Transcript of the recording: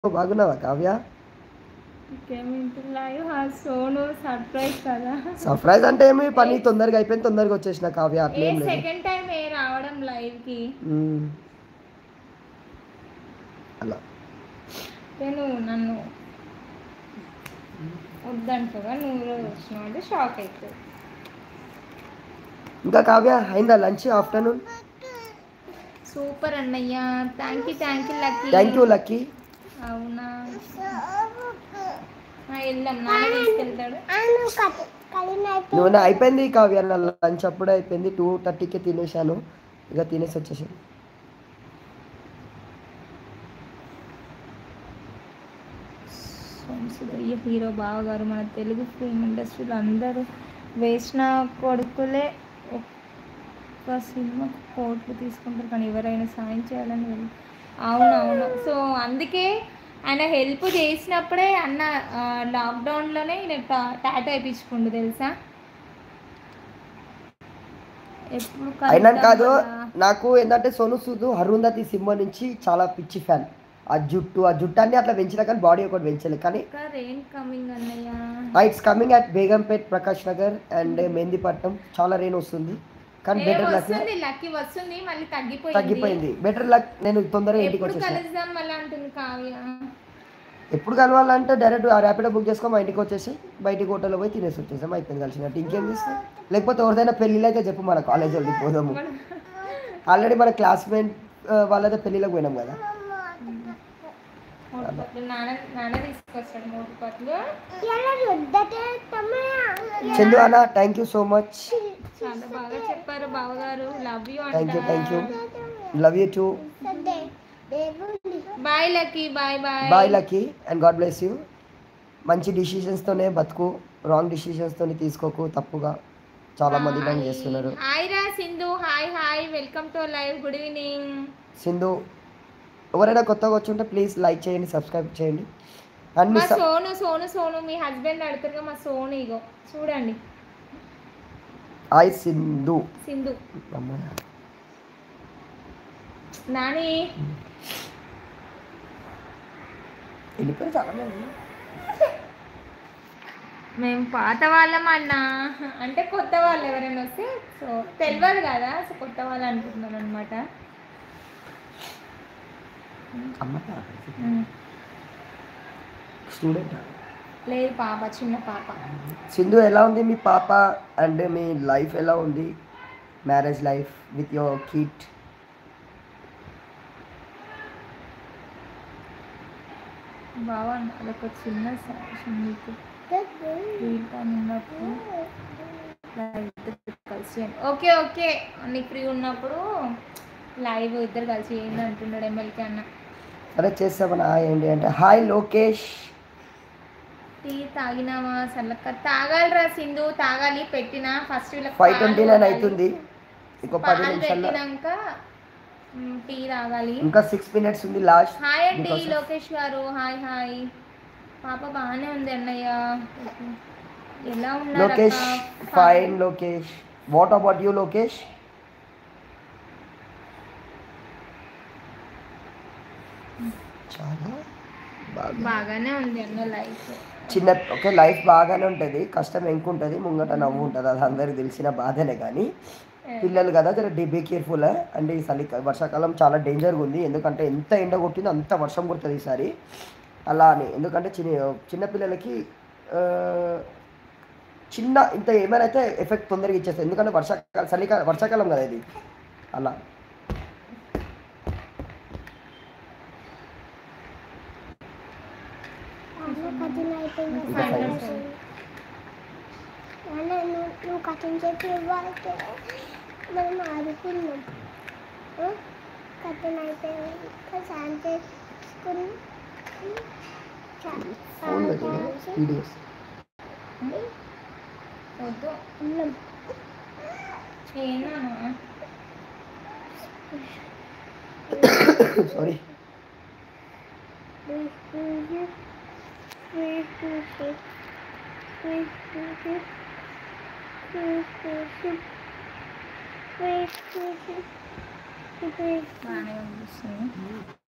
బాగున్నావా కావ్య ఇంకేమిటి లైవ్ ఆ సోను సర్ప్రైజ్ కదా సర్ప్రైజ్ అంటే ఏమి పని తొందరగా అయిపోయింది తొందరగా వచ్చేసిన కావ్య ఏ అట్లేం లేదు సెకండ్ టైం ఏ రావడం లైవ్ కి మ్మ్. అలా నేను నన్ను వద్దంటగా నువ్వు రోజు వచ్చినావు అంటే షాక్ అవుతుంది ఇంకా కావ్య అయిందా లంచ్ ఆఫ్టర్నూన్ సూపర్ అన్నయ్య thank you thank you Lucky thank you Lucky అవునా ఆ, వెళ్దాం నాన్న తీసుకెళ్తాడు నువ్వు నా అయిపోయింది కావ్య నా లంచ్ అప్పుడే అయిపోయింది టూ థర్టీకి తినేసాను ఇక తినేసి వచ్చేసాను సోమసుదయ్య హీరో బావగారు మన తెలుగు ఫిల్మ్ ఇండస్ట్రీలో అందరూ వేసిన కొడుకులే ఒక్క సినిమా కోట్లు తీసుకుంటారు కానీ ఎవరైనా సాయం చేయాలని వెళ్ళి అవునవును సో అందుకే ఆయన హెల్ప్ చేసినప్పుడే అన్న ఆ, లాక్డౌన్లోనే నేను టాటూ వేయించుకుండు తెలుసా ఎప్పుడు అయినా కలుద్దాం కాదు కదా. నాకు ఏంటంటే సోను సూద్ అరుంధతి సినిమా నుంచి చాలా పిచ్చి ఫ్యాన్ ఆ జుట్టు ఆ జుట్టు అన్ని అట్లా పెంచినా కానీ బాడీ ఒకటి పెంచలేదు కానీ ఇంకా రెయిన్ కమింగ్ అన్నయ్య it's coming at Begumpet Prakash Nagar and Mehdipatnam చాలా రెయిన్ వస్తుంది కానీ ఏ బెటర్ లక్ వస్తుంది లక్కీ వస్తుంది మళ్ళీ తగ్గిపోయింది తగ్గిపోయింది బెటర్ లక్ నేను తొందరగా ఇంటికి ఎప్పుడు వచ్చేసాను కలుద్దాం మళ్ళీ అంటుంది కావ్య ఎప్పుడు కలవాలంటే డైరెక్ట్ ఆ ర్యాపిడో బుక్ చేసుకో మా ఇంటికి వచ్చేసి బయటికి హోటల్లో పోయి తినేసి వచ్చేసాం అయిపోయింది కలిసినట్టు ఇంకేం చేస్తాం లేకపోతే ఎవరిదైనా పెళ్ళిళ్ళు అయితే చెప్పు మన కాలేజ్ వాళ్ళకి పోదాము ఆల్రెడీ మన క్లాస్మేట్ వాళ్ళతో పెళ్ళిళ్ళకి పోయినాం కదా మూడు పట్లు నాన్న నాన్న తీసుకొస్తాడు మూడు పట్లు చందు అన్న థ్యాంక్ యూ సో మచ్ చాలా బాగా చెప్పారు బావగారు love you thank you thank you అంట love you too bye Lucky bye bye bye Lucky and God bless you మంచి డిసిషన్స్తోనే బతుకు రాంగ్ డిసిషన్స్తోనే తీసుకోకు తప్పుగా చాలా మంది ఇలాంటి చేస్తున్నారు హాయ్ రా Sindhu hi hi welcome to live good evening Sindhu ఎవరైనా కొత్తగా వచ్చుంటే ప్లీజ్ లైక్ చేయండి సబ్స్క్రైబ్ చేయండి అండ్ మీ మా స- సోను సోను సోను మీ హస్బెండ్ అడుగుతారుగా మా సోను ఇగో చూడండి హాయ్ సింధు సింధు అమ్మాయి నాని వెళ్ళిపోయి చాలా మంది మేము పాత వాళ్ళం అన్న అంటే కొత్త వాళ్ళు ఎవరైనా వస్తే సో తెలియదు కదా సో కొత్త వాళ్ళు అనుకుంటున్నాను అనమాట అమ్మాయి స్టూడెంట్ లేదు పాప చిన్న పాప సింధు ఎలా ఉంది మీ పాప అండ్ మీ లైఫ్ ఎలా ఉంది marriage life with your kit బాగా అదొక చిన్న సజెషన్ మీకు ఫ్రీ టైం ఉన్నప్పుడు లైవ్ ఇద్దరు కలిసి చేయండి. ఓకే ఓకే నీకు ఫ్రీ ఉన్నప్పుడు లైవ్ ఇద్దరు కలిసి చేయండి అంటున్నాడు ఎమ్మెల్యే అన్న సరే చేస్తామని హాయ్ అండి అంటే హాయ్ లోకేష్ టీ తాగినావా సల్లక్క తాగాలిరా సింధు తాగాలి పెట్టినా ఫస్ట్ వీళ్ళకి ఫైవ్ పాలు ట్వంటీ నైన్ తాగాలి. అవుతుంది ఇంకో పది పాలు నిమిషాల్లో పెట్టినాక మ్, టీ తాగాలి ఇంకా సిక్స్ మినిట్స్ ఉంది లాస్ట్ హాయ్ అండి Because of- లోకేష్ గారు హాయ్ హాయ్ పాప బాగానే ఉంది అన్నయ్య ఎలా ఉన్నారు లోకేష్ అక్క? Fine Lokesh what about you Lokesh చాలా బాగా బాగానే ఉంది అన్న లైఫ్ చిన్న ఓకే లైఫ్ బాగానే ఉంటుంది కష్టం ఎంకుంటుంది ముంగట నవ్వు ఉంటుంది అది అందరికి తెలిసిన బాధనే కానీ పిల్లలు కదా జర బీ కేర్ఫుల్ అండ్ ఈ చలి వర్షాకాలం చాలా డేంజర్గా ఉంది ఎందుకంటే ఎంత ఎండ కొట్టిందో అంత వర్షం కొడుతుంది ఈసారి అలా అని ఎందుకంటే చిన్న చిన్న పిల్లలకి ఆ, చిన్న ఇంత ఏమైనా అయితే ఎఫెక్ట్ తొందరగా ఇచ్చేస్తుంది ఎందుకంటే వర్షాకాలం చలికాలం వర్షాకాలం కదా ఇది అలా ఇంకా five minutes. నువ్వు కథం చెప్పి ఇవ్వాలంటే మనం ఆడుకున్నాం కథం అయిపోయింది సాయం చేసుకుని ఫోన్ వీడియోస్ వద్దు ఉన్నాం చేయనా సారీ Thank you. బాగానే కనిపిస్తుంది